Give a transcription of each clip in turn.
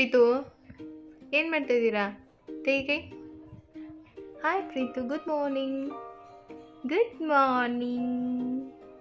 ಪ್ರೀತು ಏನು ಮಾಡ್ತಾ ಇದ್ದೀರಾ ತೆಗಿ ಕೈ hi Preethu good morning good morning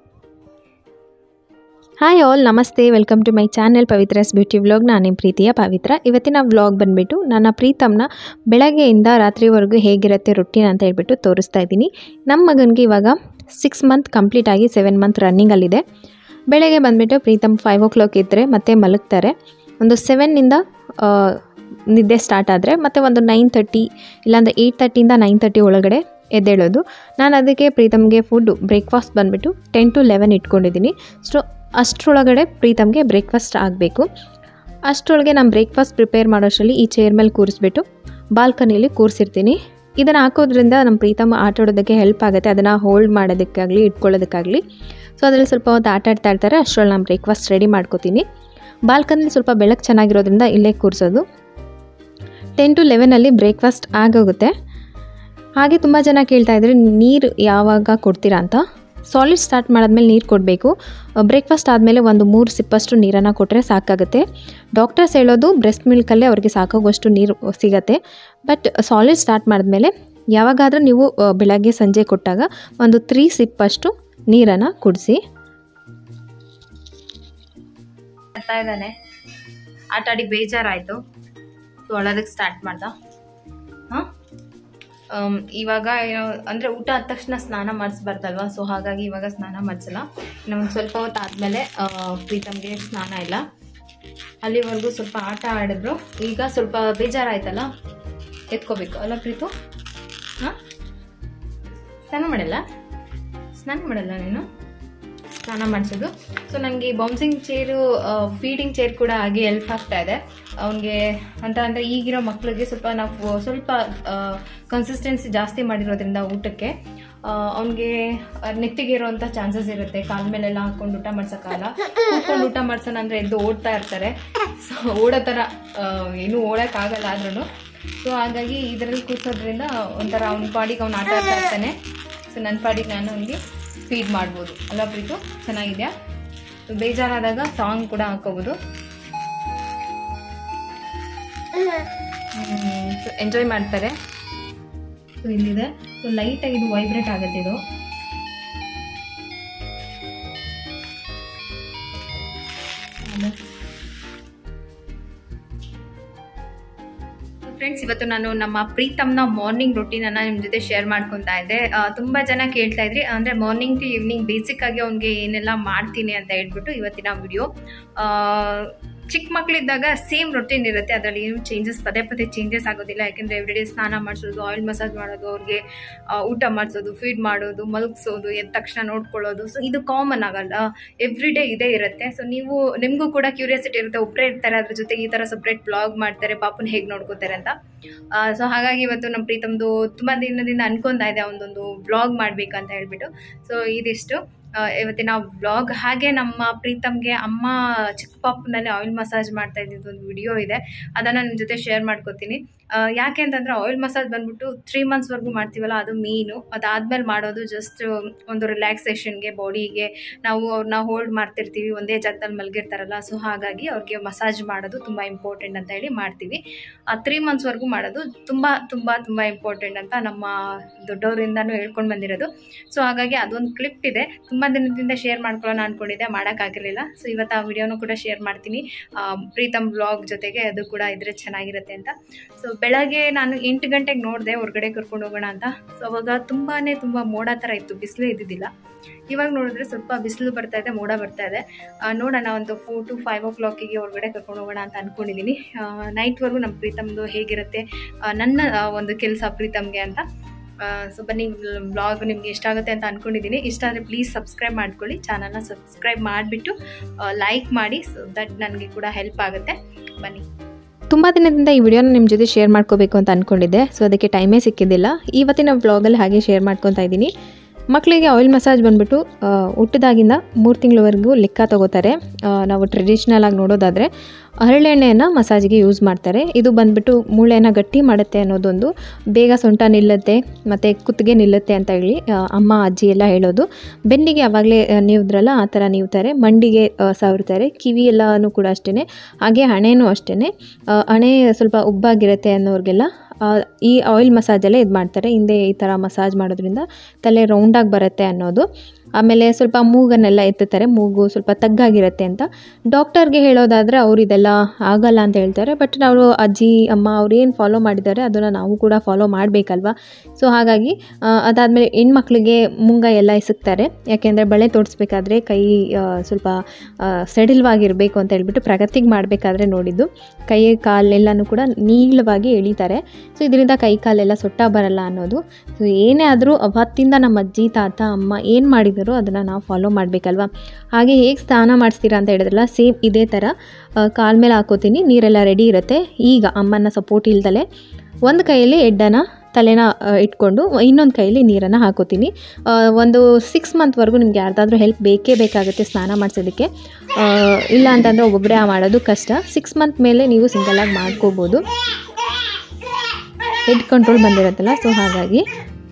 hi all ನಮಸ್ತೆ welcome to my channel Pavithra's beauty vlog ನಾನು ನಿಮ್ಮ ಪ್ರೀತಿಯ ಪವಿತ್ರ ಇವತ್ತಿನ ವ್ಲಾಗ್ ಬಂದುಬಿಟ್ಟು ನನ್ನ ಪ್ರೀತಮ್ನ ಬೆಳಗ್ಗೆಯಿಂದ ರಾತ್ರಿವರೆಗೂ ಹೇಗಿರುತ್ತೆ ರೊಟೀನ್ ಅಂತ ಹೇಳ್ಬಿಟ್ಟು ತೋರಿಸ್ತಾ ಇದ್ದೀನಿ ನಮ್ಮ ಮಗನಿಗೆ ಇವಾಗ ಸಿಕ್ಸ್ ಮಂತ್ ಕಂಪ್ಲೀಟ್ ಆಗಿ ಸೆವೆನ್ ಮಂತ್ ರನ್ನಿಂಗಲ್ಲಿದೆ ಬೆಳಗ್ಗೆ ಬಂದುಬಿಟ್ಟು ಪ್ರೀತಮ್ ಫೈವ್ ಓ ಕ್ಲಾಕ್ ಇದ್ದರೆ ಮತ್ತೆ ಮಲಗ್ತಾರೆ ಒಂದು ಸೆವೆನ್ನಿಂದ ನಿದ್ದೆ ಸ್ಟಾರ್ಟ್ ಆದರೆ ಮತ್ತು ಒಂದು ನೈನ್ ತರ್ಟಿ ಇಲ್ಲಾಂದರೆ ಏಯ್ಟ್ ತರ್ಟಿಯಿಂದ ನೈನ್ ತರ್ಟಿ ಒಳಗಡೆ ಎದ್ದೇಳೋದು ನಾನು ಅದಕ್ಕೆ ಪ್ರೀತಮ್ಗೆ ಫುಡ್ಡು ಬ್ರೇಕ್ಫಾಸ್ಟ್ ಬಂದುಬಿಟ್ಟು ಟೆನ್ ಟು ಲೆವೆನ್ ಇಟ್ಕೊಂಡಿದ್ದೀನಿ ಸೊ ಅಷ್ಟರೊಳಗಡೆ ಪ್ರೀತಮ್ಗೆ ಬ್ರೇಕ್ಫಾಸ್ಟ್ ಆಗಬೇಕು ಅಷ್ಟರೊಳಗೆ ನಾನು ಬ್ರೇಕ್ಫಾಸ್ಟ್ ಪ್ರಿಪೇರ್ ಮಾಡೋಷ್ಟರಲ್ಲಿ ಈ ಚೇರ್ ಮೇಲೆ ಕೂರಿಸ್ಬಿಟ್ಟು ಬಾಲ್ಕನಿಯಲ್ಲಿ ಕೂರಿಸಿರ್ತೀನಿ ಇದನ್ನು ಹಾಕೋದ್ರಿಂದ ನಮ್ಮ ಪ್ರೀತಮ್ ಆಟ ಆಡೋದಕ್ಕೆ ಹೆಲ್ಪ್ ಆಗುತ್ತೆ ಅದನ್ನು ಹೋಲ್ಡ್ ಮಾಡೋದಕ್ಕಾಗಲಿ ಇಟ್ಕೊಳ್ಳೋದಕ್ಕಾಗಲಿ ಸೊ ಅದರಲ್ಲಿ ಸ್ವಲ್ಪ ಹೊತ್ತು ಆಟ ಆಡ್ತಾ ಇರ್ತಾರೆ ಅಷ್ಟರಲ್ಲಿ ನಾನು ಬ್ರೇಕ್ಫಾಸ್ಟ್ ರೆಡಿ ಮಾಡ್ಕೋತೀನಿ ಬಾಲ್ಕನಿಲಿ ಸ್ವಲ್ಪ ಬೆಳಕು ಚೆನ್ನಾಗಿರೋದ್ರಿಂದ ಇಲ್ಲೇ ಕೂರಿಸೋದು ಟೆನ್ ಟು ಲೆವೆನಲ್ಲಿ ಬ್ರೇಕ್ಫಾಸ್ಟ್ ಆಗೋಗುತ್ತೆ ಹಾಗೆ ತುಂಬ ಜನ ಕೇಳ್ತಾ ಇದ್ದಾರೆ ನೀರು ಯಾವಾಗ ಕೊಡ್ತೀರಾ ಅಂತ ಸಾಲಿಡ್ ಸ್ಟಾರ್ಟ್ ಮಾಡಾದ್ಮೇಲೆ ನೀರು ಕೊಡಬೇಕು ಬ್ರೇಕ್ಫಾಸ್ಟ್ ಆದಮೇಲೆ ಒಂದು ಮೂರು ಸಿಪ್ಪಷ್ಟು ನೀರನ್ನು ಕೊಟ್ಟರೆ ಸಾಕಾಗುತ್ತೆ ಡಾಕ್ಟರ್ಸ್ ಹೇಳೋದು ಬ್ರೆಸ್ಟ್ ಮಿಲ್ಕಲ್ಲೇ ಅವ್ರಿಗೆ ಸಾಕಾಗುವಷ್ಟು ನೀರು ಸಿಗತ್ತೆ ಬಟ್ ಸಾಲಿಡ್ ಸ್ಟಾರ್ಟ್ ಮಾಡಿದ್ಮೇಲೆ ಯಾವಾಗಾದರೂ ನೀವು ಆ, ಬೆಳಗ್ಗೆ ಸಂಜೆ ಕೊಟ್ಟಾಗ ಒಂದು ತ್ರೀ ಸಿಪ್ಪಷ್ಟು ನೀರನ್ನು ಕುಡಿಸಿ ಬರ್ತಾ ಇದ್ದಾನೆ ಆಟ ಆಡಿ ಬೇಜಾರಾಯಿತು ಸೊ ಅಳೋದಕ್ಕೆ ಸ್ಟಾರ್ಟ್ ಮಾಡ್ದ ಹಾಂ ಇವಾಗ ಏನೋ ಅಂದರೆ ಊಟ ಆದ ತಕ್ಷಣ ಸ್ನಾನ ಮಾಡಿಸ್ಬಾರ್ದಲ್ವಾ ಸೊ ಹಾಗಾಗಿ ಇವಾಗ ಸ್ನಾನ ಮಾಡಿಸಲ್ಲ ನಮ್ಗೆ ಸ್ವಲ್ಪ ಹೊತ್ತು ಆದಮೇಲೆ ಪ್ರೀತಮ್ಗೆ ಸ್ನಾನ ಇಲ್ಲ ಅಲ್ಲಿವರೆಗೂ ಸ್ವಲ್ಪ ಆಟ ಆಡಿದ್ರು ಈಗ ಸ್ವಲ್ಪ ಬೇಜಾರಾಯ್ತಲ್ಲ ಎತ್ಕೋಬೇಕು ಅಲ್ಲ ಪ್ರೀತು ಹಾಂ ಸ್ನಾನ ಮಾಡಲ್ಲ ಸ್ನಾನ ಮಾಡಲ್ಲ ನೀನು ಸ್ನಾನ ಮಾಡಿಸೋದು ಸೊ ನನಗೆ ಬೌನ್ಸಿಂಗ್ ಚೇರು ಫೀಡಿಂಗ್ ಚೇರ್ ಕೂಡ ಹಾಗೆ ಹೆಲ್ಪ್ ಆಗ್ತಾ ಇದೆ ಅವನಿಗೆ ಅಂತ ಅಂದರೆ ಈಗಿರೋ ಮಕ್ಕಳಿಗೆ ಸ್ವಲ್ಪ ನಾವು ಸ್ವಲ್ಪ ಕನ್ಸಿಸ್ಟೆನ್ಸಿ ಜಾಸ್ತಿ ಮಾಡಿರೋದ್ರಿಂದ ಊಟಕ್ಕೆ ಅವನಿಗೆ ನೆತ್ತಿಗೆ ಇರೋವಂಥ ಚಾನ್ಸಸ್ ಇರುತ್ತೆ ಕಾಲ ಮೇಲೆಲ್ಲ ಹಾಕೊಂಡು ಊಟ ಮಾಡ್ಸೋಕ್ಕಾಗಲ್ಲ ಕೂತ್ಕೊಂಡು ಊಟ ಮಾಡ್ಸೋಣ ಅಂದರೆ ಎದ್ದು ಓಡ್ತಾ ಇರ್ತಾರೆ ಸೊ ಓಡೋ ಥರ ಆ, ಏನೂ ಓಡೋಕ್ಕಾಗಲ್ಲ ಆದ್ರೂ ಸೊ ಹಾಗಾಗಿ ಇದರಲ್ಲಿ ಕೂರ್ಸೋದ್ರಿಂದ ಒಂಥರ ಅವ್ನ ಪಾಡಿಗೆ ಅವ್ನು ಆಟ ಆಡ್ತಾ ಇರ್ತಾನೆ ಸೊ ನನ್ನ ಪಾಡಿಗೆ ನಾನು ಅವನಿಗೆ ಫೀಡ್ ಮಾಡ್ಬೋದು ಅಲ್ಲ ಪ್ರೀತು ಚೆನ್ನಾಗಿದೆಯಾ ಬೇಜಾರಾದಾಗ ಸಾಂಗ್ ಕೂಡ ಹಾಕೋಬೋದು ಎಂಜಾಯ್ ಮಾಡ್ತಾರೆ ಸೊ ಇಲ್ಲಿದೆ ಸೊ ಲೈಟಾಗಿ ಇದು ವೈಬ್ರೇಟ್ ಆಗುತ್ತೆ ಇದು ಫ್ರೆಂಡ್ಸ್ ಇವತ್ತು ನಾನು ನಮ್ಮ ಪ್ರೀತಮ್ನ ಮಾರ್ನಿಂಗ್ ರೊಟೀನನ್ನು ನಿಮ್ಮ ಜೊತೆ ಶೇರ್ ಮಾಡ್ಕೊತಾ ಇದ್ದೆ ಆ, ತುಂಬ ಜನ ಕೇಳ್ತಾ ಇದ್ರಿ ಅಂದರೆ ಮಾರ್ನಿಂಗ್ ಟು ಈವ್ನಿಂಗ್ ಬೇಸಿಕ್ ಆಗಿ ಅವ್ನಿಗೆ ಏನೆಲ್ಲ ಮಾಡ್ತೀನಿ ಅಂತ ಹೇಳ್ಬಿಟ್ಟು ಇವತ್ತಿನ ವಿಡಿಯೋ ಚಿಕ್ಕ ಮಕ್ಕಳಿದ್ದಾಗ ಸೇಮ್ ರೊಟೀನ್ ಇರುತ್ತೆ ಅದರಲ್ಲಿ ಏನು ಚೇಂಜಸ್ ಪದೇ ಪದೇ ಚೇಂಜಸ್ ಆಗೋದಿಲ್ಲ ಯಾಕೆಂದರೆ ಎವ್ರಿಡೇ ಸ್ನಾನ ಮಾಡಿಸೋದು ಆಯಿಲ್ ಮಸಾಜ್ ಮಾಡೋದು ಅವ್ರಿಗೆ ಆ, ಊಟ ಮಾಡಿಸೋದು ಫೀಡ್ ಮಾಡೋದು ಮಲಗಿಸೋದು ಎದ್ದ ತಕ್ಷಣ ನೋಡ್ಕೊಳ್ಳೋದು ಸೊ ಇದು ಕಾಮನ್ ಆಗಲ್ಲ ಎವ್ರಿ ಡೇ ಇದೇ ಇರುತ್ತೆ ಸೊ ನೀವು ನಿಮಗೂ ಕೂಡ ಕ್ಯೂರಿಯಾಸಿಟಿ ಇರುತ್ತೆ ಒಬ್ಬರೇ ಇರ್ತಾರೆ ಅದ್ರ ಜೊತೆಗೆ ಈ ಥರ ಸಪ್ರೇಟ್ ಬ್ಲಾಗ್ ಮಾಡ್ತಾರೆ ಪಾಪನ ಹೇಗೆ ನೋಡ್ಕೋತಾರೆ ಅಂತ ಸೊ ಹಾಗಾಗಿ ಇವತ್ತು ನಮ್ಮ ಪ್ರೀತಮ್ದು ತುಂಬ ದಿನದಿಂದ ಅನ್ಕೊಂತಾ ಇದೆ ಒಂದೊಂದು ಬ್ಲಾಗ್ ಮಾಡಬೇಕಂತ ಹೇಳ್ಬಿಟ್ಟು ಸೊ ಇದಿಷ್ಟು ಆ, ಇವತ್ತಿನ ವ್ಲಾಗ್ ಹಾಗೆ ನಮ್ಮ ಪ್ರೀತಮ್ಗೆ ಅಮ್ಮ ಚಿಕ್ಕ ಪಾಪನಲ್ಲಿ ಆಯಿಲ್ ಮಸಾಜ್ ಮಾಡ್ತಾ ಇದ್ದಿದ್ದು ಒಂದು ವಿಡಿಯೋ ಇದೆ ಅದನ್ನು ನಿಮ್ಮ ಜೊತೆ ಶೇರ್ ಮಾಡ್ಕೋತೀನಿ ಆ, ಯಾಕೆ ಅಂತಂದರೆ ಆಯಿಲ್ ಮಸಾಜ್ ಬಂದ್ಬಿಟ್ಟು ತ್ರೀ ಮಂತ್ಸ್ವರೆಗೂ ಮಾಡ್ತೀವಲ್ಲ ಅದು ಮೀನು ಅದಾದ್ಮೇಲೆ ಮಾಡೋದು ಜಸ್ಟ್ ಒಂದು ರಿಲ್ಯಾಕ್ಸೇಷನ್ಗೆ ಬಾಡಿಗೆ ನಾವು ಅವ್ರನ್ನ ಹೋಲ್ಡ್ ಮಾಡ್ತಿರ್ತೀವಿ ಒಂದೇ ಜಾಗದಲ್ಲಿ ಮಲಗಿರ್ತಾರಲ್ಲ ಸೊ ಹಾಗಾಗಿ ಅವ್ರಿಗೆ ಮಸಾಜ್ ಮಾಡೋದು ತುಂಬ ಇಂಪಾರ್ಟೆಂಟ್ ಅಂತ ಹೇಳಿ ಮಾಡ್ತೀವಿ ಆ ತ್ರೀ ಮಂತ್ಸ್ವರೆಗೂ ಮಾಡೋದು ತುಂಬ ತುಂಬ ತುಂಬ ಇಂಪಾರ್ಟೆಂಟ್ ಅಂತ ನಮ್ಮ ದೊಡ್ಡವರಿಂದನೂ ಹೇಳ್ಕೊಂಡು ಬಂದಿರೋದು ಸೊ ಹಾಗಾಗಿ ಅದೊಂದು ಕ್ಲಿಪ್ ಇದೆ ತುಂಬ ದಿನದಿಂದ ಶೇರ್ ಮಾಡ್ಕೊಳ್ಳೋಣ ಅಂದ್ಕೊಂಡಿದ್ದೆ ಮಾಡೋಕ್ಕಾಗಿರಲಿಲ್ಲ ಸೊ ಇವತ್ತು ಆ ವಿಡಿಯೋನು ಕೂಡ ಶೇರ್ ಮಾಡ್ತೀನಿ ಆ, ಪ್ರೀತಮ್ ಬ್ಲಾಗ್ ಜೊತೆಗೆ ಅದು ಕೂಡ ಇದ್ರೆ ಚೆನ್ನಾಗಿರುತ್ತೆ ಅಂತ ಸೊ ಬೆಳಗ್ಗೆ ನಾನು ಎಂಟು ಗಂಟೆಗೆ ನೋಡಿದೆ ಹೊರಗಡೆ ಕರ್ಕೊಂಡು ಹೋಗೋಣ ಅಂತ ಸೊ ಅವಾಗ ತುಂಬಾ ತುಂಬ ಮೋಡ ಥರ ಇತ್ತು ಬಿಸಿಲು ಇದ್ದಿದ್ದಿಲ್ಲ ಇವಾಗ ನೋಡಿದ್ರೆ ಸ್ವಲ್ಪ ಬಿಸಿಲು ಬರ್ತಾ ಇದೆ ಮೋಡ ಬರ್ತಾ ಇದೆ ಆ, ನೋಡೋಣ ಒಂದು ಫೋರ್ ಟು ಫೈವ್ ಓ ಕ್ಲಾಕಿಗೆ ಹೊರಗಡೆ ಕರ್ಕೊಂಡು ಹೋಗೋಣ ಅಂತ ಅಂದ್ಕೊಂಡಿದ್ದೀನಿ ನೈಟ್ವರೆಗೂ ನಮ್ಮ ಪ್ರೀತಮ್ದು ಹೇಗಿರುತ್ತೆ ಆ, ನನ್ನ ಆ, ಒಂದು ಕೆಲಸ ಪ್ರೀತಮ್ಗೆ ಅಂತ ಸೊ ಬನ್ನಿ ಬ್ಲಾಗ್ ನಿಮ್ಗೆ ಇಷ್ಟ ಆಗುತ್ತೆ ಅಂತ ಅಂದ್ಕೊಂಡಿದ್ದೀನಿ ಇಷ್ಟ ಆದರೆ ಪ್ಲೀಸ್ ಸಬ್ಸ್ಕ್ರೈಬ್ ಮಾಡ್ಕೊಳ್ಳಿ ಚಾನಲ್ನ ಸಬ್ಸ್ಕ್ರೈಬ್ ಮಾಡಿಬಿಟ್ಟು ಲೈಕ್ ಮಾಡಿ ಸೊ ದಟ್ ನನಗೆ ಕೂಡ ಹೆಲ್ಪ್ ಆಗುತ್ತೆ ಬನ್ನಿ ತುಂಬ ದಿನದಿಂದ ಈ ವಿಡಿಯೋನ ನಿಮ್ಮ ಜೊತೆ ಶೇರ್ ಮಾಡ್ಕೋಬೇಕು ಅಂತ ಅಂದ್ಕೊಂಡಿದ್ದೆ ಸೊ ಅದಕ್ಕೆ ಟೈಮೇ ಸಿಕ್ಕಿದ್ದಿಲ್ಲ ಇವತ್ತಿನ ವ್ಲಾಗಲ್ಲಿ ಹಾಗೆ ಶೇರ್ ಮಾಡ್ಕೊತಾ ಇದ್ದೀನಿ ಮಕ್ಕಳಿಗೆ ಆಯಿಲ್ ಮಸಾಜ್ ಬಂದ್ಬಿಟ್ಟು ಆ, ಹುಟ್ಟಿದಾಗಿಂದ ಮೂರು ತಿಂಗಳವರೆಗೂ ಲೆಕ್ಕ ತಗೋತಾರೆ ಆ, ನಾವು ಟ್ರೆಡಿಷ್ನಲ್ ಆಗಿ ನೋಡೋದಾದರೆ ಹರಳೆಣ್ಣೆಯನ್ನು ಮಸಾಜಿಗೆ ಯೂಸ್ ಮಾಡ್ತಾರೆ ಇದು ಬಂದ್ಬಿಟ್ಟು ಮೂಳೆನ ಗಟ್ಟಿ ಮಾಡುತ್ತೆ ಅನ್ನೋದೊಂದು ಬೇಗ ಸೊಂಟ ನಿಲ್ಲುತ್ತೆ ಮತ್ತು ಕುತ್ತಿಗೆ ನಿಲ್ಲುತ್ತೆ ಅಂತ ಹೇಳಿ ಆ, ಅಮ್ಮ ಅಜ್ಜಿ ಎಲ್ಲ ಹೇಳೋದು ಬೆನ್ನಿಗೆ ಆವಾಗಲೇ ನೀವಿದ್ರಲ್ಲ ಆ ಥರ ನೀವ್ತಾರೆ ಮಂಡಿಗೆ ಆ, ಸವರ್ತಾರೆ ಕಿವಿ ಎಲ್ಲನೂ ಕೂಡ ಅಷ್ಟೇ ಹಾಗೆ ಹಣೆನೂ ಅಷ್ಟೇ ಹಣೆ ಸ್ವಲ್ಪ ಉಬ್ಬಾಗಿರುತ್ತೆ ಅನ್ನೋರಿಗೆಲ್ಲ ಆ, ಈ ಆಯಿಲ್ ಮಸಾಜಲ್ಲೇ ಇದು ಮಾಡ್ತಾರೆ ಹಿಂದೆ ಈ ಥರ ಮಸಾಜ್ ಮಾಡೋದ್ರಿಂದ ತಲೆ ರೌಂಡಾಗಿ ಬರುತ್ತೆ ಅನ್ನೋದು ಆಮೇಲೆ ಸ್ವಲ್ಪ ಮೂಗನ್ನೆಲ್ಲ ಎತ್ತುತ್ತಾರೆ ಮೂಗು ಸ್ವಲ್ಪ ತಗ್ಗಾಗಿರುತ್ತೆ ಅಂತ ಡಾಕ್ಟರ್ಗೆ ಹೇಳೋದಾದರೆ ಅವ್ರು ಇದೆಲ್ಲ ಆಗಲ್ಲ ಅಂತ ಹೇಳ್ತಾರೆ ಬಟ್ ನಾವು ಅಜ್ಜಿ ಅಮ್ಮ ಅವ್ರು ಏನು ಫಾಲೋ ಮಾಡಿದ್ದಾರೆ ಅದನ್ನು ನಾವು ಕೂಡ ಫಾಲೋ ಮಾಡಬೇಕಲ್ವಾ ಸೊ ಹಾಗಾಗಿ ಆ, ಅದಾದಮೇಲೆ ಹೆಣ್ಮಕ್ಳಿಗೆ ಮುಂಗ ಎಲ್ಲ ಎಸಕ್ತಾರೆ ಯಾಕೆಂದರೆ ಬಳೆ ತೋಡಿಸ್ಬೇಕಾದ್ರೆ ಕೈ ಆ, ಸ್ವಲ್ಪ ಸಡಿಲವಾಗಿರಬೇಕು ಅಂತ ಹೇಳ್ಬಿಟ್ಟು ಪ್ರಗತಿಗೆ ಮಾಡಬೇಕಾದ್ರೆ ನೋಡಿದ್ದು ಕೈ ಕಾಲೆಲ್ಲನೂ ಕೂಡ ನೀಳವಾಗಿ ಎಳಿತಾರೆ ಸೊ ಇದರಿಂದ ಕೈ ಕಾಲೆಲ್ಲ ಸೊಟ್ಟ ಬರಲ್ಲ ಅನ್ನೋದು ಸೊ ಏನೇ ಆದರೂ ಅವತ್ತಿಂದ ನಮ್ಮ ಅಜ್ಜಿ ತಾತ ಅಮ್ಮ ಏನು ಮಾಡಿದಾರೋ ಅದನ್ನು ನಾವು ಫಾಲೋ ಮಾಡಬೇಕಲ್ವ ಹಾಗೆ ಹೇಗೆ ಸ್ನಾನ ಮಾಡಿಸ್ತೀರಾ ಅಂತ ಹೇಳಿದ್ರಲ್ಲ ಸೇಮ್ ಇದೇ ಥರ ಕಾಲ ಮೇಲೆ ಹಾಕೋತೀನಿ ನೀರೆಲ್ಲ ರೆಡಿ ಇರುತ್ತೆ ಈಗ ಅಮ್ಮನ ಸಪೋರ್ಟ್ ಇಲ್ದಲೆ ಒಂದು ಕೈಯಲ್ಲಿ ಎಡ್ಡನ ತಲೆನ ಆ, ಇಟ್ಕೊಂಡು ಇನ್ನೊಂದು ಕೈಯಲ್ಲಿ ನೀರನ್ನು ಹಾಕೋತೀನಿ ಆ, ಒಂದು ಸಿಕ್ಸ್ ಮಂತ್ವರೆಗೂ ನಿಮ್ಗೆ ಯಾರ್ದಾದ್ರೂ ಹೆಲ್ಪ್ ಬೇಕೇ ಬೇಕಾಗುತ್ತೆ ಸ್ನಾನ ಮಾಡಿಸೋದಕ್ಕೆ ಆ, ಇಲ್ಲ ಅಂತಂದರೆ ಒಬ್ಬೊಬ್ಬರೇ ಮಾಡೋದು ಕಷ್ಟ ಸಿಕ್ಸ್ ಮಂತ್ ಮೇಲೆ ನೀವು ಸಿಂಗಲಾಗಿ ಮಾಡ್ಕೋಬೋದು ಹೆಡ್ ಕಂಟ್ರೋಲ್ ಬಂದಿರುತ್ತಲ್ಲ ಸೊ ಹಾಗಾಗಿ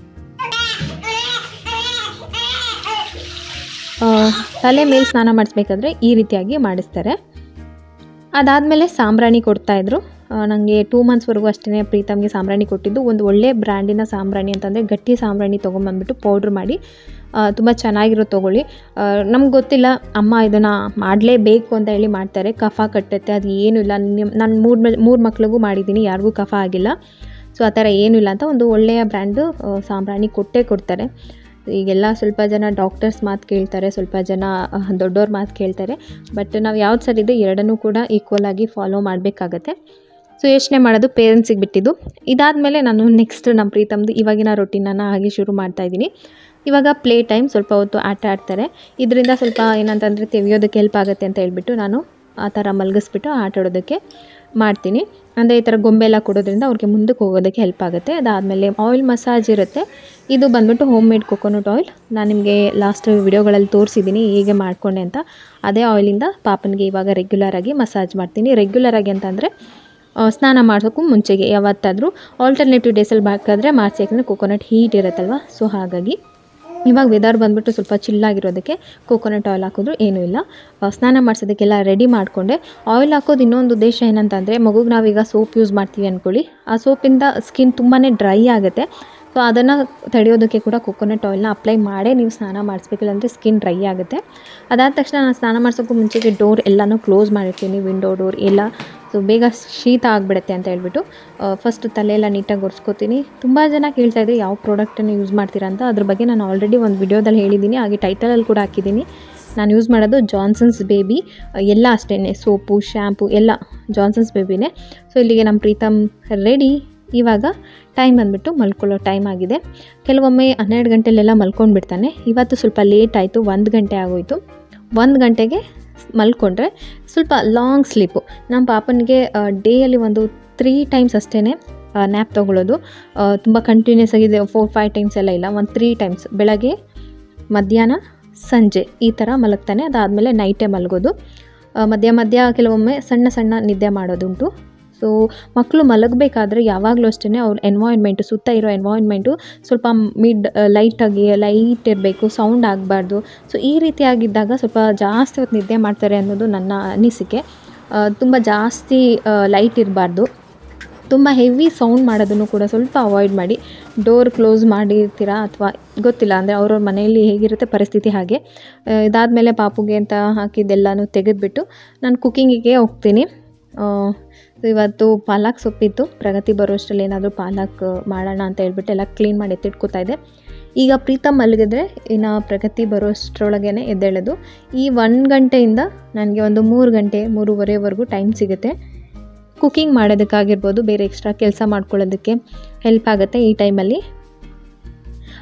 ಆ, ತಲೆ ಮೇಲೆ ಸ್ನಾನ ಮಾಡಿಸ್ಬೇಕಾದ್ರೆ ಈ ರೀತಿಯಾಗಿ ಮಾಡಿಸ್ತಾರೆ ಅದಾದಮೇಲೆ ಸಾಂಬ್ರಾಣಿ ಕೊಡ್ತಾಯಿದ್ರು ನನಗೆ ಟೂ ಮಂತ್ಸ್ವರೆಗೂ ಅಷ್ಟೇ ಪ್ರೀತಮ್ಗೆ ಸಾಂಬ್ರಾಣಿ ಕೊಟ್ಟಿದ್ದು ಒಂದು ಒಳ್ಳೆ ಬ್ರ್ಯಾಂಡಿನ ಸಾಂಬ್ರಾಣಿ ಅಂತಂದರೆ ಗಟ್ಟಿ ಸಾಂಬ್ರಾಣಿ ತೊಗೊಂಬಂದ್ಬಿಟ್ಟು ಪೌಡ್ರ್ ಮಾಡಿ ತುಂಬ ಚೆನ್ನಾಗಿರೋ ತೊಗೊಳ್ಳಿ ನಮ್ಗೆ ಗೊತ್ತಿಲ್ಲ ಅಮ್ಮ ಇದನ್ನು ಮಾಡಲೇಬೇಕು ಅಂತ ಹೇಳಿ ಮಾಡ್ತಾರೆ ಕಫ ಕಟ್ಟುತ್ತೆ ಅದು ಏನೂ ಇಲ್ಲ ನಿಮ್ಮ ನಾನು ಮೂರು ಮೂರು ಮಕ್ಳಿಗೂ ಮಾಡಿದ್ದೀನಿ ಯಾರಿಗೂ ಕಫ ಆಗಿಲ್ಲ ಸೊ ಆ ಥರ ಏನೂ ಇಲ್ಲ ಅಂತ ಒಂದು ಒಳ್ಳೆಯ ಬ್ರ್ಯಾಂಡು ಸಾಂಬ್ರಾಣಿ ಕೊಟ್ಟೇ ಕೊಡ್ತಾರೆ ಈಗೆಲ್ಲ ಸ್ವಲ್ಪ ಜನ ಡಾಕ್ಟರ್ಸ್ ಮಾತು ಕೇಳ್ತಾರೆ ಸ್ವಲ್ಪ ಜನ ಅಹ್, ದೊಡ್ಡವ್ರ ಮಾತು ಕೇಳ್ತಾರೆ ಬಟ್ ನಾವು ಯಾವ್ದು ಸರಿ ಇದೆ ಎರಡನ್ನೂ ಕೂಡ ಈಕ್ವಲ್ ಆಗಿ ಫಾಲೋ ಮಾಡಬೇಕಾಗತ್ತೆ ಸೊ ಯೋಚನೆ ಮಾಡೋದು ಪೇರೆಂಟ್ಸಿಗೆ ಬಿಟ್ಟಿದ್ದು ಇದಾದಮೇಲೆ ನಾನು ನೆಕ್ಸ್ಟ್ ನಮ್ಮ ಪ್ರೀತಮ್ದು ಇವಾಗಿನ ರೊಟೀನನ್ನು ಹಾಗೆ ಶುರು ಮಾಡ್ತಾ ಇದ್ದೀನಿ ಇವಾಗ ಪ್ಲೇ ಟೈಮ್ ಸ್ವಲ್ಪ ಹೊತ್ತು ಆಟ ಆಡ್ತಾರೆ ಇದರಿಂದ ಸ್ವಲ್ಪ ಏನಂತಂದರೆ ತೆವಿಯೋದಕ್ಕೆ ಹೆಲ್ಪ್ ಆಗುತ್ತೆ ಅಂತ ಹೇಳ್ಬಿಟ್ಟು ನಾನು ಆ ಥರ ಮಲಗಿಸ್ಬಿಟ್ಟು ಆಟ ಆಡೋದಕ್ಕೆ ಮಾಡ್ತೀನಿ ಅಂದರೆ ಈ ಥರ ಗೊಂಬೆ ಎಲ್ಲ ಕೊಡೋದ್ರಿಂದ ಅವ್ರಿಗೆ ಮುಂದಕ್ಕೆ ಹೋಗೋದಕ್ಕೆ ಹೆಲ್ಪ್ ಆಗುತ್ತೆ ಅದಾದಮೇಲೆ ಆಯಿಲ್ ಮಸಾಜ್ ಇರುತ್ತೆ ಇದು ಬಂದ್ಬಿಟ್ಟು ಹೋಮ್ ಮೇಡ್ ಕೊಕೊನಟ್ ಆಯಿಲ್ ನಾನು ನಿಮಗೆ ಲಾಸ್ಟ್ ವಿಡಿಯೋಗಳಲ್ಲಿ ತೋರಿಸಿದ್ದೀನಿ ಹೇಗೆ ಮಾಡಿಕೊಂಡೆ ಅಂತ ಅದೇ ಆಯಿಲಿಂದ ಪಾಪನಿಗೆ ಇವಾಗ ರೆಗ್ಯುಲರಾಗಿ ಮಸಾಜ್ ಮಾಡ್ತೀನಿ ರೆಗ್ಯುಲರಾಗಿ ಅಂತಂದರೆ ಆ, ಸ್ನಾನ ಮಾಡೋಕ್ಕೂ ಮುಂಚೆಗೆ ಯಾವತ್ತಾದರೂ ಆಲ್ಟರ್ನೇಟಿವ್ ಡೇಸಲ್ಲಿ ಬೇಕಾದ್ರೆ ಮಾಡಿಸಿ ಯಾಕಂದರೆ ಕೊಕೊನಟ್ ಹೀಟ್ ಇರುತ್ತಲ್ವ ಸೊ ಹಾಗಾಗಿ ಇವಾಗ ವೆದರ್ ಬಂದ್ಬಿಟ್ಟು ಸ್ವಲ್ಪ ಚಿಲ್ಲಾಗಿರೋದಕ್ಕೆ ಕೋಕೋನಟ್ ಆಯಿಲ್ ಹಾಕಿದ್ರು ಏನೂ ಇಲ್ಲ ಆ, ಸ್ನಾನ ಮಾಡಿಸೋದಕ್ಕೆಲ್ಲ ರೆಡಿ ಮಾಡಿಕೊಂಡೆ ಆಯಿಲ್ ಹಾಕೋದು ಇನ್ನೊಂದು ಉದ್ದೇಶ ಏನಂತಂದರೆ ಮಗುಗೆ ನಾವೀಗ ಸೋಪ್ ಯೂಸ್ ಮಾಡ್ತೀವಿ ಅಂದ್ಕೊಳ್ಳಿ ಆ ಸೋಪಿಂದ ಸ್ಕಿನ್ ತುಂಬಾ ಡ್ರೈ ಆಗುತ್ತೆ ಸೊ ಅದನ್ನು ತಡೆಯೋದಕ್ಕೆ ಕೂಡ ಕೊಕೊನಟ್ ಆಯಿಲ್ನ ಅಪ್ಲೈ ಮಾಡೇ ನೀವು ಸ್ನಾನ ಮಾಡಿಸ್ಬೇಕಿಲ್ಲ ಅಂದರೆ ಸ್ಕಿನ್ ಡ್ರೈ ಆಗುತ್ತೆ ಅದಾದ ತಕ್ಷಣ ನಾನು ಸ್ನಾನ ಮಾಡಿಸೋಕ್ಕೂ ಮುಂಚೆಗೆ ಡೋರ್ ಎಲ್ಲನೂ ಕ್ಲೋಸ್ ಮಾಡಿರ್ತೀನಿ ವಿಂಡೋ ಡೋರ್ ಎಲ್ಲ ಸೊ ಬೇಗ ಶೀತ ಆಗಿಬಿಡುತ್ತೆ ಅಂತ ಹೇಳ್ಬಿಟ್ಟು ಫಸ್ಟ್ ತಲೆ ಎಲ್ಲ ನೀಟಾಗಿ ಒರೆಸ್ಕೋತೀನಿ ತುಂಬ ಜನ ಕೇಳ್ತಾ ಇದ್ದಾರೆ ಯಾವ ಪ್ರಾಡಕ್ಟನ್ನು ಯೂಸ್ ಮಾಡ್ತೀರಾ ಅಂತ ಅದ್ರ ಬಗ್ಗೆ ನಾನು ಆಲ್ರೆಡಿ ಒಂದು ವಿಡಿಯೋದಲ್ಲಿ ಹೇಳಿದ್ದೀನಿ ಹಾಗೆ ಟೈಟಲಲ್ಲಿ ಕೂಡ ಹಾಕಿದ್ದೀನಿ ನಾನು ಯೂಸ್ ಮಾಡೋದು ಜಾನ್ಸನ್ಸ್ ಬೇಬಿ ಎಲ್ಲ ಅಷ್ಟೇ ಸೋಪು ಶ್ಯಾಂಪು ಎಲ್ಲ ಜಾನ್ಸನ್ಸ್ ಬೇಬಿನೇ ಸೊ ಇಲ್ಲಿಗೆ ನಮ್ಮ ಪ್ರೀತಮ್ ರೆಡಿ ಇವಾಗ ಟೈಮ್ ಬಂದುಬಿಟ್ಟು ಮಲ್ಕೊಳ್ಳೋ ಟೈಮ್ ಆಗಿದೆ ಕೆಲವೊಮ್ಮೆ ಹನ್ನೆರಡು ಗಂಟೆಲೆಲ್ಲ ಮಲ್ಕೊಂಡ್ಬಿಡ್ತಾನೆ ಇವತ್ತು ಸ್ವಲ್ಪ ಲೇಟ್ ಆಯಿತು ಒಂದು ಗಂಟೆ ಆಗೋಯಿತು ಒಂದು ಗಂಟೆಗೆ ಮಲ್ಕೊಂಡ್ರೆ ಸ್ವಲ್ಪ ಲಾಂಗ್ ಸ್ಲೀಪು ನಮ್ಮ ಪಾಪನಿಗೆ ಡೇಯಲ್ಲಿ ಒಂದು ತ್ರೀ ಟೈಮ್ಸ್ ಅಷ್ಟೇ ನ್ಯಾಪ್ ತೊಗೊಳ್ಳೋದು ತುಂಬ ಕಂಟಿನ್ಯೂಸ್ ಆಗಿದೆ ಫೋರ್ ಫೈವ್ ಟೈಮ್ಸ್ ಎಲ್ಲ ಇಲ್ಲ ಒಂದು ತ್ರೀ ಟೈಮ್ಸ್ ಬೆಳಗ್ಗೆ ಮಧ್ಯಾಹ್ನ ಸಂಜೆ ಈ ಥರ ಮಲಗ್ತಾನೆ ಅದಾದಮೇಲೆ ನೈಟೇ ಮಲಗೋದು ಆ, ಮಧ್ಯ ಮಧ್ಯ ಕೆಲವೊಮ್ಮೆ ಸಣ್ಣ ಸಣ್ಣ ನಿದ್ದೆ ಮಾಡೋದುಂಟು ಸೊ ಮಕ್ಕಳು ಮಲಗಬೇಕಾದ್ರೆ ಯಾವಾಗಲೂ ಅಷ್ಟೇ ಅವ್ರ ಎನ್ವಾಯ್ನ್ಮೆಂಟು ಸುತ್ತ ಇರೋ ಎನ್ವಾಯ್ನ್ಮೆಂಟು ಸ್ವಲ್ಪ ಮಿಡ್ ಲೈಟಾಗಿ ಲೈಟ್ ಇರಬೇಕು ಸೌಂಡ್ ಆಗಬಾರ್ದು ಸೊ ಈ ರೀತಿಯಾಗಿದ್ದಾಗ ಸ್ವಲ್ಪ ಜಾಸ್ತಿ ಹೊತ್ತು ನಿದ್ದೆ ಮಾಡ್ತಾರೆ ಅನ್ನೋದು ನನ್ನ ಅನಿಸಿಕೆ ತುಂಬ ಜಾಸ್ತಿ ಲೈಟ್ ಇರಬಾರ್ದು ತುಂಬ ಹೆವಿ ಸೌಂಡ್ ಮಾಡೋದನ್ನು ಕೂಡ ಸ್ವಲ್ಪ ಅವಾಯ್ಡ್ ಮಾಡಿ ಡೋರ್ ಕ್ಲೋಸ್ ಮಾಡಿರ್ತೀರಾ ಅಥವಾ ಗೊತ್ತಿಲ್ಲ ಅಂದರೆ ಅವ್ರವ್ರ ಮನೆಯಲ್ಲಿ ಹೇಗಿರುತ್ತೆ ಪರಿಸ್ಥಿತಿ ಹಾಗೆ ಆ, ಇದಾದಮೇಲೆ ಪಾಪುಗೆ ಅಂತ ಹಾಕಿದ್ದೆಲ್ಲನೂ ತೆಗೆದುಬಿಟ್ಟು ನಾನು ಕುಕ್ಕಿಂಗಿಗೆ ಹೋಗ್ತೀನಿ ಆ, ಇವತ್ತು ಪಾಲಕ್ ಸೊಪ್ಪಿತ್ತು ಪ್ರಗತಿ ಬರೋಷ್ಟರಲ್ಲಿ ಏನಾದರೂ ಪಾಲಕ್ ಮಾಡೋಣ ಅಂತ ಹೇಳ್ಬಿಟ್ಟು ಎಲ್ಲ ಕ್ಲೀನ್ ಮಾಡಿ ಎತ್ತಿಟ್ಕೋತಾ ಇದ್ದೆ ಈಗ ಪ್ರೀತಮ್ ಮಲಗಿದ್ರೆ ಇನ್ನು ಪ್ರಗತಿ ಬರೋಷ್ಟರೊಳಗೇ ಎದ್ದೇಳೋದು ಈ ಒಂದು ಗಂಟೆಯಿಂದ ನನಗೆ ಒಂದು ಮೂರು ಗಂಟೆ ಮೂರುವರೆವರೆಗೂ ಟೈಮ್ ಸಿಗುತ್ತೆ ಕುಕ್ಕಿಂಗ್ ಮಾಡೋದಕ್ಕಾಗಿರ್ಬೋದು ಬೇರೆ ಎಕ್ಸ್ಟ್ರಾ ಕೆಲಸ ಮಾಡ್ಕೊಳ್ಳೋದಕ್ಕೆ ಹೆಲ್ಪ್ ಆಗುತ್ತೆ ಈ ಟೈಮಲ್ಲಿ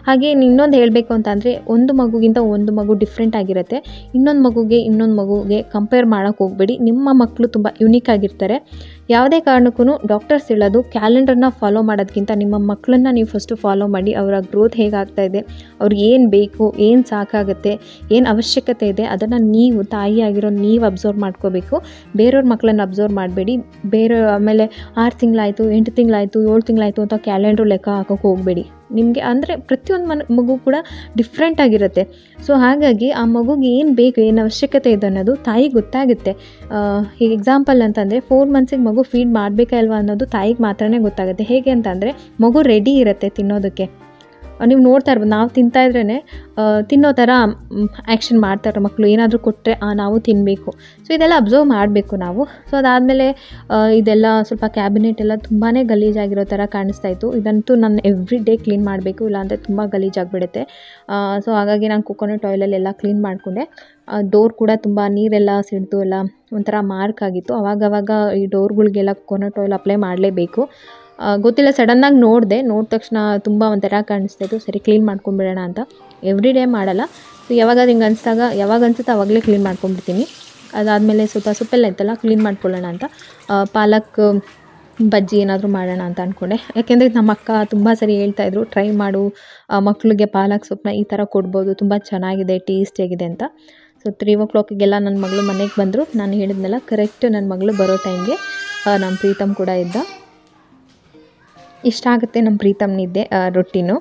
ಹಾಗೆ ಇನ್ನೊಂದು ಹೇಳಬೇಕು ಅಂತಂದರೆ ಒಂದು ಮಗುಗಿಂತ ಒಂದು ಮಗು ಡಿಫ್ರೆಂಟ್ ಆಗಿರುತ್ತೆ ಇನ್ನೊಂದು ಮಗುಗೆ ಇನ್ನೊಂದು ಮಗುಗೆ ಕಂಪೇರ್ ಮಾಡೋಕ್ಕೆ ಹೋಗಬೇಡಿ ನಿಮ್ಮ ಮಕ್ಕಳು ತುಂಬ ಯುನೀಕ್ ಆಗಿರ್ತಾರೆ ಯಾವುದೇ ಕಾರಣಕ್ಕೂ ಡಾಕ್ಟರ್ಸ್ ಹೇಳೋದು ಕ್ಯಾಲೆಂಡರ್ನ ಫಾಲೋ ಮಾಡೋದಕ್ಕಿಂತ ನಿಮ್ಮ ಮಕ್ಕಳನ್ನ ನೀವು ಫಸ್ಟು ಫಾಲೋ ಮಾಡಿ ಅವರ ಗ್ರೋತ್ ಹೇಗಾಗ್ತಾ ಇದೆ ಅವ್ರಿಗೆ ಏನು ಬೇಕು ಏನು ಸಾಕಾಗುತ್ತೆ ಏನು ಅವಶ್ಯಕತೆ ಇದೆ ಅದನ್ನು ನೀವು ತಾಯಿಯಾಗಿರೋ ನೀವು ಅಬ್ಸರ್ವ್ ಮಾಡ್ಕೋಬೇಕು ಬೇರೆಯವ್ರ ಮಕ್ಕಳನ್ನ ಅಬ್ಸರ್ವ್ ಮಾಡಬೇಡಿ ಬೇರೆ ಆಮೇಲೆ ಆರು ತಿಂಗಳಾಯಿತು ಎಂಟು ತಿಂಗಳಾಯಿತು ಏಳು ತಿಂಗಳಾಯಿತು ಅಂತ ಕ್ಯಾಲೆಂಡ್ರು ಲೆಕ್ಕ ಹಾಕೋಕೆ ಹೋಗಬೇಡಿ ನಿಮಗೆ ಅಂದರೆ ಪ್ರತಿಯೊಂದು ಮನ ಮಗು ಕೂಡ ಡಿಫ್ರೆಂಟ್ ಆಗಿರುತ್ತೆ ಸೊ ಹಾಗಾಗಿ ಆ ಮಗುಗೆ ಏನು ಬೇಕು ಏನು ಅವಶ್ಯಕತೆ ಇದೆ ಅನ್ನೋದು ತಾಯಿಗೆ ಗೊತ್ತಾಗುತ್ತೆ ಈಗ ಎಕ್ಸಾಂಪಲ್ ಅಂತಂದರೆ ಫೋರ್ ಮಂತ್ಸಿಗೆ ಮಗು ಫೀಡ್ ಮಾಡಬೇಕಾ ಇಲ್ವಾ ಅನ್ನೋದು ತಾಯಿಗೆ ಮಾತ್ರನೇ ಗೊತ್ತಾಗುತ್ತೆ ಹೇಗೆ ಅಂತಂದರೆ ಮಗು ರೆಡಿ ಇರುತ್ತೆ ತಿನ್ನೋದಕ್ಕೆ ನೀವು ನೋಡ್ತಾ ಇರ್ಬೋದು ನಾವು ತಿಂತಾ ಇದ್ರೇ ತಿನ್ನೋ ಥರ ಆ್ಯಕ್ಷನ್ ಮಾಡ್ತಾರೆ ಮಕ್ಕಳು ಏನಾದರೂ ಕೊಟ್ಟರೆ ನಾವು ತಿನ್ನಬೇಕು ಸೊ ಇದೆಲ್ಲ ಅಬ್ಸರ್ವ್ ಮಾಡಬೇಕು ನಾವು ಸೊ ಅದಾದಮೇಲೆ ಇದೆಲ್ಲ ಸ್ವಲ್ಪ ಕ್ಯಾಬಿನೆಟ್ ಎಲ್ಲ ತುಂಬಾ ಗಲೀಜಾಗಿರೋ ಥರ ಕಾಣಿಸ್ತಾ ಇತ್ತು ಇದಂತೂ ನಾನು ಎವ್ರಿ ಡೇ ಕ್ಲೀನ್ ಮಾಡಬೇಕು ಇಲ್ಲಾಂದರೆ ತುಂಬ ಗಲೀಜಾಗಿಬಿಡುತ್ತೆ ಸೊ ಹಾಗಾಗಿ ನಾನು ಕೊಕೊನಟ್ ಆಯಿಲಲ್ಲೆಲ್ಲ ಕ್ಲೀನ್ ಮಾಡಿಕೊಂಡೆ ಡೋರ್ ಕೂಡ ತುಂಬ ನೀರೆಲ್ಲ ಸಿಡ್ದು ಎಲ್ಲ ಒಂಥರ ಮಾರ್ಕ್ ಆಗಿತ್ತು ಅವಾಗವಾಗ ಈ ಡೋರ್ಗಳಿಗೆಲ್ಲ ಕೊಕೊನಟ್ ಆಯಿಲ್ ಅಪ್ಲೈ ಮಾಡಲೇಬೇಕು ಗೊತ್ತಿಲ್ಲ ಸಡನ್ನಾಗಿ ನೋಡಿದೆ ನೋಡಿದ ತಕ್ಷಣ ತುಂಬ ಒಂಥರ ಕಾಣಿಸ್ತಾ ಇತ್ತು ಸರಿ ಕ್ಲೀನ್ ಮಾಡ್ಕೊಂಬಿಡೋಣ ಅಂತ ಎವ್ರಿ ಡೇ ಮಾಡಲ್ಲ ಸೊ ಯಾವಾಗ ಹಿಂಗೆ ಅನಿಸಿದಾಗ ಯಾವಾಗ ಅನ್ಸುತ್ತೆ ಆವಾಗಲೇ ಕ್ಲೀನ್ ಮಾಡ್ಕೊಂಬಿಡ್ತೀನಿ ಅದಾದಮೇಲೆ ಸ್ವಲ್ಪ ಸೊಪ್ಪೆಲ್ಲ ಇತ್ತಲ್ಲ ಕ್ಲೀನ್ ಮಾಡ್ಕೊಳ್ಳೋಣ ಅಂತ ಪಾಲಕ್ ಬಜ್ಜಿ ಏನಾದರೂ ಮಾಡೋಣ ಅಂತ ಅಂದ್ಕೊಂಡೆ ಯಾಕೆಂದರೆ ನಮ್ಮ ಅಕ್ಕ ತುಂಬ ಸರಿ ಹೇಳ್ತಾಯಿದ್ರು ಟ್ರೈ ಮಾಡು ಮಕ್ಕಳಿಗೆ ಪಾಲಕ್ ಸೊಪ್ಪನ್ನ ಈ ಥರ ಕೊಡ್ಬೋದು ತುಂಬ ಚೆನ್ನಾಗಿದೆ ಟೇಸ್ಟಿಯಾಗಿದೆ ಅಂತ ಸೊ ತ್ರೀ ಓ ಕ್ಲಾಕಿಗೆಲ್ಲ ನನ್ನ ಮಗಳು ಮನೆಗೆ ಬಂದರು ನಾನು ಹೇಳಿದ್ನಲ್ಲ ಕರೆಕ್ಟ್ ನನ್ನ ಮಗಳು ಬರೋ ಟೈಮ್ಗೆ ನಮ್ಮ ಪ್ರೀತಮ್ ಕೂಡ ಇದ್ದ ಇಷ್ಟ ಆಗುತ್ತೆ ನಮ್ಮ ಪ್ರೀತಮ್ ನಿದ್ದೆ ರೊಟ್ಟಿನೂ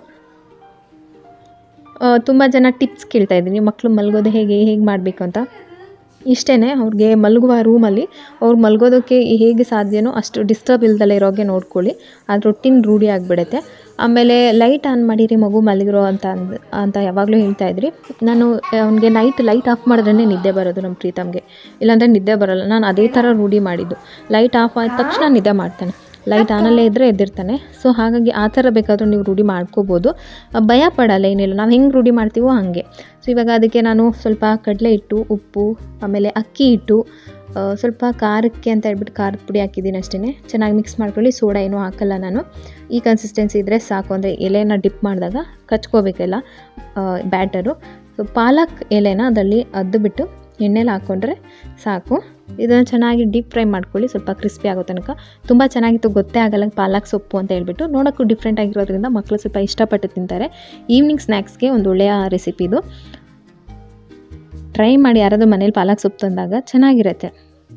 ತುಂಬ ಜನ ಟಿಪ್ಸ್ ಕೇಳ್ತಾ ಇದ್ದೀನಿ ಮಕ್ಕಳು ಮಲಗೋದು ಹೇಗೆ ಹೇಗೆ ಮಾಡಬೇಕು ಅಂತ ಇಷ್ಟೇ ಅವ್ರಿಗೆ ಮಲಗುವ ರೂಮಲ್ಲಿ ಅವ್ರು ಮಲಗೋದಕ್ಕೆ ಹೇಗೆ ಸಾಧ್ಯನೋ ಅಷ್ಟು ಡಿಸ್ಟರ್ಬ್ ಇಲ್ದಲೇ ಇರೋಗೆ ನೋಡ್ಕೊಳ್ಳಿ ಅದು ರೊಟ್ಟಿನ ರೂಢಿ ಆಗಿಬಿಡುತ್ತೆ ಆಮೇಲೆ ಲೈಟ್ ಆನ್ ಮಾಡಿರಿ ಮಗು ಮಲಗಿರೋ ಅಂತ ಅಂದ್ ಅಂತ ಯಾವಾಗಲೂ ಹೇಳ್ತಾ ಇದ್ರಿ ನಾನು ಅವ್ನಿಗೆ ನೈಟ್ ಲೈಟ್ ಆಫ್ ಮಾಡಿದ್ರೇ ನಿದ್ದೆ ಬರೋದು ನಮ್ಮ ಪ್ರೀತಮ್ಗೆ ಇಲ್ಲಾಂದರೆ ನಿದ್ದೆ ಬರೋಲ್ಲ ನಾನು ಅದೇ ಥರ ರೂಢಿ ಮಾಡಿದ್ದು ಲೈಟ್ ಆಫ್ ಆದ ತಕ್ಷಣ ನಿದ್ದೆ ಮಾಡ್ತಾನೆ ಲೈಟ್ ಆನಲ್ಲೇ ಇದ್ದರೆ ಎದ್ದಿರ್ತಾನೆ ಸೊ ಹಾಗಾಗಿ ಆ ಥರ ಬೇಕಾದರೂ ನೀವು ರೂಢಿ ಮಾಡ್ಕೋಬೋದು ಭಯ ಪಡಲ್ಲ ಏನಿಲ್ಲ ನಾವು ಹೆಂಗೆ ರೂಢಿ ಮಾಡ್ತೀವೋ ಹಾಗೆ ಸೊ ಇವಾಗ ಅದಕ್ಕೆ ನಾನು ಸ್ವಲ್ಪ ಕಡಲೆ ಹಿಟ್ಟು ಉಪ್ಪು ಆಮೇಲೆ ಅಕ್ಕಿ ಹಿಟ್ಟು ಸ್ವಲ್ಪ ಖಾರಕ್ಕೆ ಅಂತ ಹೇಳ್ಬಿಟ್ಟು ಖಾರದ ಪುಡಿ ಹಾಕಿದ್ದೀನಿ ಅಷ್ಟೇ ಚೆನ್ನಾಗಿ ಮಿಕ್ಸ್ ಮಾಡ್ಕೊಳ್ಳಿ ಸೋಡಾ ಏನೂ ಹಾಕಲ್ಲ ನಾನು ಈ ಕನ್ಸಿಸ್ಟೆನ್ಸಿ ಇದ್ದರೆ ಸಾಕು ಅಂದರೆ ಎಲೆನ ಡಿಪ್ ಮಾಡಿದಾಗ ಕಚ್ಕೋಬೇಕೆಲ್ಲ ಬ್ಯಾಟರು ಸೊ ಪಾಲಕ್ ಎಲೆನ ಅದರಲ್ಲಿ ಅದ್ದು ಬಿಟ್ಟು ಎಣ್ಣೆಲಿ ಹಾಕ್ಕೊಂಡ್ರೆ ಸಾಕು ಇದನ್ನು ಚೆನ್ನಾಗಿ ಡೀಪ್ ಫ್ರೈ ಮಾಡ್ಕೊಳ್ಳಿ ಸ್ವಲ್ಪ ಕ್ರಿಸ್ಪಿ ಆಗೋ ತನಕ ತುಂಬ ಚೆನ್ನಾಗಿತ್ತು ಗೊತ್ತೇ ಆಗಲ್ಲ ಪಾಲಕ್ ಸೊಪ್ಪು ಅಂತ ಹೇಳ್ಬಿಟ್ಟು ನೋಡೋಕ್ಕೂ ಡಿಫ್ರೆಂಟ್ ಆಗಿರೋದ್ರಿಂದ ಮಕ್ಕಳು ಸ್ವಲ್ಪ ಇಷ್ಟಪಟ್ಟು ತಿಂತಾರೆ ಈವ್ನಿಂಗ್ ಸ್ನ್ಯಾಕ್ಸ್ಗೆ ಒಂದು ಒಳ್ಳೆಯ ರೆಸಿಪಿ ಇದು ಟ್ರೈ ಮಾಡಿ ಯಾರಾದರೂ ಮನೇಲಿ ಪಾಲಕ್ ಸೊಪ್ಪು ತಂದಾಗ ಚೆನ್ನಾಗಿರುತ್ತೆ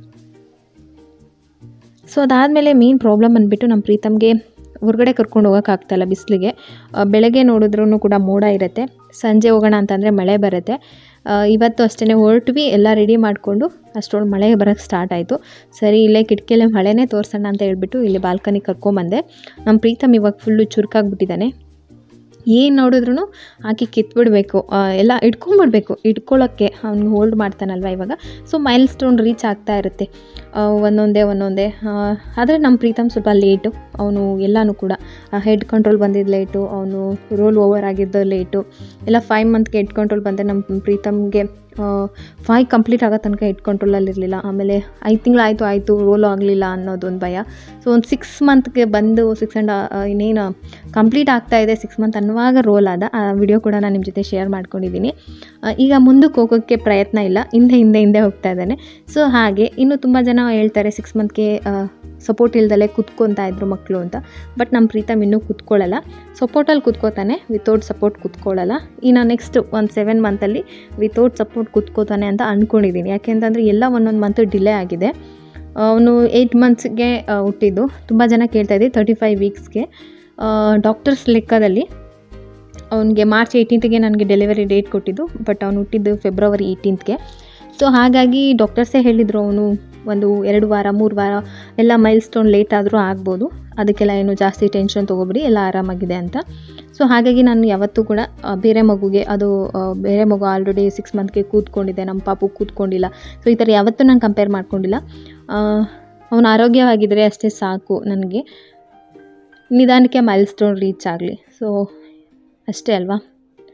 ಸೊ ಅದಾದಮೇಲೆ ಮೇನ್ ಪ್ರಾಬ್ಲಮ್ ಬಂದುಬಿಟ್ಟು ನಮ್ಮ ಪ್ರೀತಮ್ಗೆ ಹೊರಗಡೆ ಕರ್ಕೊಂಡು ಹೋಗೋಕ್ಕಾಗ್ತಾಯಿಲ್ಲ ಬಿಸಿಲಿಗೆ ಬೆಳಗ್ಗೆ ನೋಡಿದ್ರೂ ಕೂಡ ಮೋಡ ಇರುತ್ತೆ ಸಂಜೆ ಹೋಗೋಣ ಅಂತಂದರೆ ಮಳೆ ಬರುತ್ತೆ ಇವತ್ತು ಅಷ್ಟೇ ಹೊರಟ್ವಿ ಎಲ್ಲ ರೆಡಿ ಮಾಡಿಕೊಂಡು ಅಷ್ಟೊಂದು ಮಳೆ ಬರೋಕ್ಕೆ ಸ್ಟಾರ್ಟ್ ಆಯಿತು ಸರಿ ಇಲ್ಲೇ ಕಿಟಕಿಯಲ್ಲೇ ಮಳೆನೇ ತೋರಿಸೋಣ ಅಂತ ಹೇಳ್ಬಿಟ್ಟು ಇಲ್ಲಿ ಬಾಲ್ಕನಿ ಕರ್ಕೊಂಬಂದೆ ನಮ್ಮ ಪ್ರೀತಮ್ ಇವಾಗ ಫುಲ್ಲು ಚುರುಕಾಗ್ಬಿಟ್ಟಿದ್ದಾನೆ ಏನು ನೋಡಿದ್ರೂ ಹಾಕಿ ಕಿತ್ಬಿಡಬೇಕು ಎಲ್ಲ ಇಟ್ಕೊಂಬಿಡ್ಬೇಕು ಇಟ್ಕೊಳ್ಳೋಕ್ಕೆ ಅವ್ನಿಗೆ ಹೋಲ್ಡ್ ಮಾಡ್ತಾನಲ್ವ ಇವಾಗ ಸೊ ಮೈಲ್ ಸ್ಟೋನ್ ರೀಚ್ ಆಗ್ತಾ ಇರುತ್ತೆ ಒಂದೊಂದೇ ಒಂದೊಂದೇ ಆದರೆ ನಮ್ಮ ಪ್ರೀತಮ್ ಸ್ವಲ್ಪ ಲೇಟು ಅವನು ಎಲ್ಲನೂ ಕೂಡ ಹೆಡ್ ಕಂಟ್ರೋಲ್ ಬಂದಿದ್ದು ಲೇಟು ಅವನು ರೋಲ್ ಓವರ್ ಆಗಿದ್ದು ಲೇಟು ಎಲ್ಲ ಫೈವ್ ಮಂತ್ಗೆ ಹೆಡ್ ಕಂಟ್ರೋಲ್ ಬಂದರೆ ನಮ್ಮ ಪ್ರೀತಮ್ಗೆ ಫೈ ಕಂಪ್ಲೀಟ್ ಆಗೋ ತನಕ ಹೆಡ್ ಕಂಟ್ರೋಲಲ್ಲಿ ಇರಲಿಲ್ಲ ಆಮೇಲೆ ಐದು ತಿಂಗಳಾಯಿತು ಆಯಿತು ರೋಲ್ ಆಗಲಿಲ್ಲ ಅನ್ನೋದೊಂದು ಭಯ ಸೊ ಒಂದು ಸಿಕ್ಸ್ ಮಂತ್ಗೆ ಬಂದು ಸಿಕ್ಸ್ ಆ್ಯಂಡ್ ಇನ್ನೇನು ಕಂಪ್ಲೀಟ್ ಆಗ್ತಾ ಇದೆ ಸಿಕ್ಸ್ ಮಂತ್ ಅನ್ನುವಾಗ ರೋಲ್ ಆದ ಆ ವಿಡಿಯೋ ಕೂಡ ನಾನು ನಿಮ್ಮ ಜೊತೆ ಶೇರ್ ಮಾಡ್ಕೊಂಡಿದ್ದೀನಿ ಈಗ ಮುಂದಕ್ಕೆ ಹೋಗೋಕ್ಕೆ ಪ್ರಯತ್ನ ಇಲ್ಲ ಹಿಂದೆ ಹಿಂದೆ ಹಿಂದೆ ಹೋಗ್ತಾ ಇದ್ದಾನೆ ಸೊ ಹಾಗೆ ಇನ್ನು ತುಂಬ ಜನ ಹೇಳ್ತಾರೆ ಸಿಕ್ಸ್ ಮಂತ್ಗೆ ಸಪೋರ್ಟ್ ಇಲ್ದಲೆ ಕುತ್ಕೊತಾ ಇದ್ರು ಮಕ್ಕಳು ಅಂತ ಬಟ್ ನಮ್ಮ ಪ್ರೀತಮ್ ಇನ್ನೂ ಕುತ್ಕೊಳ್ಳಲ್ಲ ಸಪೋರ್ಟಲ್ಲಿ ಕುತ್ಕೋತಾನೆ ವಿತೌಟ್ ಸಪೋರ್ಟ್ ಕುತ್ಕೊಳ್ಳಲ್ಲ ಇನ್ನು ನೆಕ್ಸ್ಟ್ ಒಂದು ಸೆವೆನ್ ಮಂತಲ್ಲಿ ವಿತೌಟ್ ಸಪೋರ್ಟ್ ಕುತ್ಕೋತಾನೆ ಅಂತ ಅಂದ್ಕೊಂಡಿದ್ದೀನಿ ಯಾಕೆಂತಂದರೆ ಎಲ್ಲ ಒಂದೊಂದು ಮಂತ್ ಡಿಲೇ ಆಗಿದೆ ಅವನು ಏಯ್ಟ್ ಮಂತ್ಸ್ಗೆ ಹುಟ್ಟಿದ್ದು ತುಂಬ ಜನ ಕೇಳ್ತಾಯಿದ್ದೆ ತರ್ಟಿ ಫೈವ್ ವೀಕ್ಸ್ಗೆ ಡಾಕ್ಟರ್ಸ್ ಲೆಕ್ಕದಲ್ಲಿ ಅವನಿಗೆ ಮಾರ್ಚ್ ಏಯ್ಟೀನ್ತ್ಗೆ ನನಗೆ ಡೆಲಿವರಿ ಡೇಟ್ ಕೊಟ್ಟಿದ್ದು ಬಟ್ ಅವನು ಹುಟ್ಟಿದ್ದು ಫೆಬ್ರವರಿ ಏಯ್ಟೀನ್ತ್ಗೆ ಸೊ ಹಾಗಾಗಿ ಡಾಕ್ಟರ್ಸೇ ಹೇಳಿದರು ಅವನು ಒಂದು ಎರಡು ವಾರ ಮೂರು ವಾರ ಎಲ್ಲ ಮೈಲ್ ಸ್ಟೋನ್ ಲೇಟ್ ಆದರೂ ಆಗ್ಬೋದು ಅದಕ್ಕೆಲ್ಲ ಏನು ಜಾಸ್ತಿ ಟೆನ್ಷನ್ ತೊಗೊಬಿಡಿ ಎಲ್ಲ ಆರಾಮಾಗಿದೆ ಅಂತ ಸೊ ಹಾಗಾಗಿ ನಾನು ಯಾವತ್ತೂ ಕೂಡ ಬೇರೆ ಮಗುಗೆ ಅದು ಬೇರೆ ಮಗು ಆಲ್ರೆಡಿ ಸಿಕ್ಸ್ ಮಂತ್ಗೆ ಕೂತ್ಕೊಂಡಿದೆ ನಮ್ಮ ಪಾಪು ಕೂತ್ಕೊಂಡಿಲ್ಲ ಸೊ ಈ ಥರ ಯಾವತ್ತೂ ನಾನು ಕಂಪೇರ್ ಮಾಡ್ಕೊಂಡಿಲ್ಲ ಅವನು ಆರೋಗ್ಯವಾಗಿದ್ದರೆ ಅಷ್ಟೇ ಸಾಕು ನನಗೆ ನಿಧಾನಕ್ಕೆ ಮೈಲ್ ಸ್ಟೋನ್ ರೀಚ್ ಆಗಲಿ ಸೊ ಅಷ್ಟೇ ಅಲ್ವಾ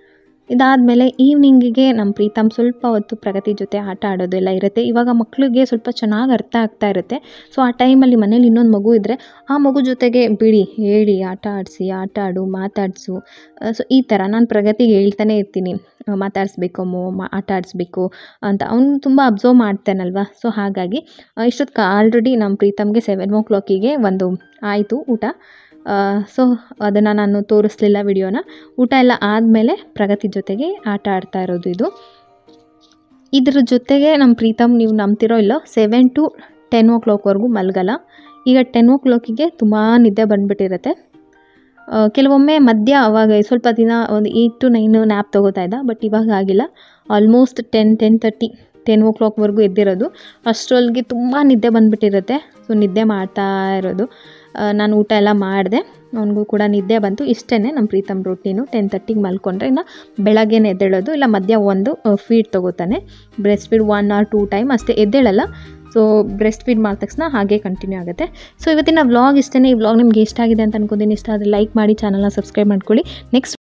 ಇದಾದಮೇಲೆ ಈವ್ನಿಂಗಿಗೆ ನಮ್ಮ ಪ್ರೀತಮ್ ಸ್ವಲ್ಪ ಹೊತ್ತು ಪ್ರಗತಿ ಜೊತೆ ಆಟ ಆಡೋದು ಎಲ್ಲ ಇರುತ್ತೆ ಇವಾಗ ಮಕ್ಕಳಿಗೆ ಸ್ವಲ್ಪ ಚೆನ್ನಾಗಿ ಅರ್ಥ ಆಗ್ತಾ ಇರುತ್ತೆ ಸೊ ಆ ಟೈಮಲ್ಲಿ ಮನೇಲಿ ಇನ್ನೊಂದು ಮಗು ಇದ್ದರೆ ಆ ಮಗು ಜೊತೆಗೆ ಬಿಡಿ ಹೇಳಿ ಆಟ ಆಡಿಸಿ ಆಟ ಆಡು ಮಾತಾಡಿಸು ಸೊ ಈ ಥರ ನಾನು ಪ್ರಗತಿಗೆ ಹೇಳ್ತಾನೆ ಇರ್ತೀನಿ ಆ, ಮಾತಾಡಿಸ್ಬೇಕು ಅಮ್ಮು ಮಾ ಆಟ ಆಡಿಸ್ಬೇಕು ಅಂತ ಅವನು ತುಂಬ ಅಬ್ಸರ್ವ್ ಮಾಡ್ತಾನಲ್ವ ಸೊ ಹಾಗಾಗಿ ಇಷ್ಟೊತ್ತು ಆಲ್ರೆಡಿ ನಮ್ಮ ಪ್ರೀತಮ್ಗೆ ಸೆವೆನ್ ಓ ಕ್ಲಾಕಿಗೆ ಒಂದು ಆಯಿತು ಊಟ ಸೊ ಅದನ್ನು ನಾನು ತೋರಿಸ್ಲಿಲ್ಲ ವಿಡಿಯೋನ ಊಟ ಎಲ್ಲ ಆದಮೇಲೆ ಪ್ರಗತಿ ಜೊತೆಗೆ ಆಟ ಆಡ್ತಾ ಇರೋದು ಇದು ಇದ್ರ ಜೊತೆಗೆ ನಮ್ಮ ಪ್ರೀತಮ್ ನೀವು ನಂಬ್ತಿರೋ ಇಲ್ಲೋ ಸೆವೆನ್ ಟು ಟೆನ್ ಓ ಕ್ಲಾಕ್ವರೆಗೂ ಮಲಗಲ್ಲ ಈಗ ಟೆನ್ ಓ ಕ್ಲಾಕಿಗೆ ತುಂಬ ನಿದ್ದೆ ಬಂದುಬಿಟ್ಟಿರುತ್ತೆ ಕೆಲವೊಮ್ಮೆ ಮಧ್ಯ ಅವಾಗ ಸ್ವಲ್ಪ ದಿನ ಒಂದು ಏಯ್ಟ್ ಟು ನೈನ್ ನ್ಯಾಪ್ ತೊಗೋತಾ ಇದ್ದ ಬಟ್ ಇವಾಗ ಆಗಿಲ್ಲ almost ten ten thirty ten ಓ ಕ್ಲಾಕ್ವರೆಗೂ ಎದ್ದಿರೋದು ಅಷ್ಟರೊಳಗೆ ತುಂಬ ನಿದ್ದೆ ಬಂದುಬಿಟ್ಟಿರುತ್ತೆ ಸೊ ನಿದ್ದೆ ಮಾಡ್ತಾ ಇರೋದು ಆ, ನಾನು ಊಟ ಎಲ್ಲ ಮಾಡಿದೆ ಅವನಿಗೂ ಕೂಡ ನಿದ್ದೆ ಬಂತು ಇಷ್ಟೇ ನಮ್ಮ ಪ್ರೀತಮ್ ರೊಟೀನು ಟೆನ್ ತರ್ಟಿಗೆ ಮಲ್ಕೊಂಡ್ರೆ ಇನ್ನು ಬೆಳಗ್ಗೆನೇ ಎದ್ದೇಳೋದು ಇಲ್ಲ ಮಧ್ಯ ಒಂದು ಫೀಡ್ ತೊಗೋತಾನೆ breast feed one or two time ಅಷ್ಟೇ ಎದ್ದೇಳಲ್ಲ ಸೊ ಬ್ರೆಸ್ಟ್ ಫೀಡ್ ಮಾಡಿದ ತಕ್ಷಣ ಹಾಗೆ ಕಂಟಿನ್ಯೂ ಆಗುತ್ತೆ ಸೊ ಇವತ್ತಿನ ವ್ಲಾಗ್ ಇಷ್ಟೇ ಈ ವ್ಲಾಗ್ ನಿಮ್ಗೆ ಇಷ್ಟ ಆಗಿದೆ ಅಂತ ಅನ್ಕೋತೀನಿ ಇಷ್ಟ ಆದರೆ ಲೈಕ್ ಮಾಡಿ ಚಾನಲ್ನ ಸಬ್ಸ್ಕ್ರೈಬ್ ಮಾಡ್ಕೊಳ್ಳಿ ನೆಕ್ಸ್ಟ್